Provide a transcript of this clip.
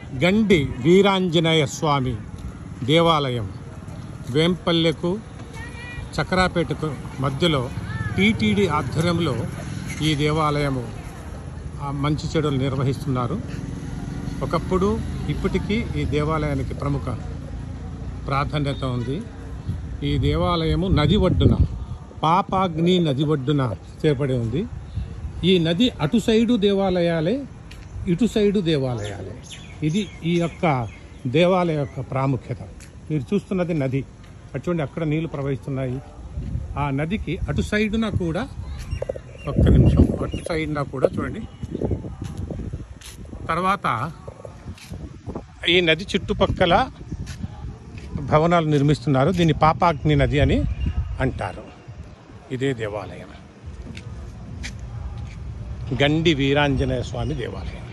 గండి వీరాంజనేయ స్వామి దేవాలయం వేంపల్లెకు చక్రాపేటకు మధ్యలో టీటీడీ ఆధ్వర్యంలో ఈ దేవాలయము ఆ, మంచి చెడులు నిర్వహిస్తున్నారు ఒకప్పుడు ఇప్పటికీ ఈ దేవాలయానికి ప్రముఖ ప్రాధాన్యత ఉంది ఈ దేవాలయము నది ఒడ్డున పాపాగ్ని నది ఒడ్డున చేపడి ఉంది ఈ నది అటు సైడు దేవాలయాలే ఇటు సైడు దేవాలయాలే ఇది ఈ యొక్క దేవాలయ యొక్క ప్రాముఖ్యత మీరు చూస్తున్నది నది అటు చూడండి అక్కడ నీళ్లు ప్రవహిస్తున్నాయి ఆ నదికి అటు సైడున కూడా ఒక్క నిమిషం అటు సైడ్న కూడా చూడండి తర్వాత ఈ నది చుట్టుపక్కల భవనాలు నిర్మిస్తున్నారు దీన్ని పాపాగ్ని నది అని అంటారు ఇదే దేవాలయం గండి వీరాంజనేయ స్వామి దేవాలయం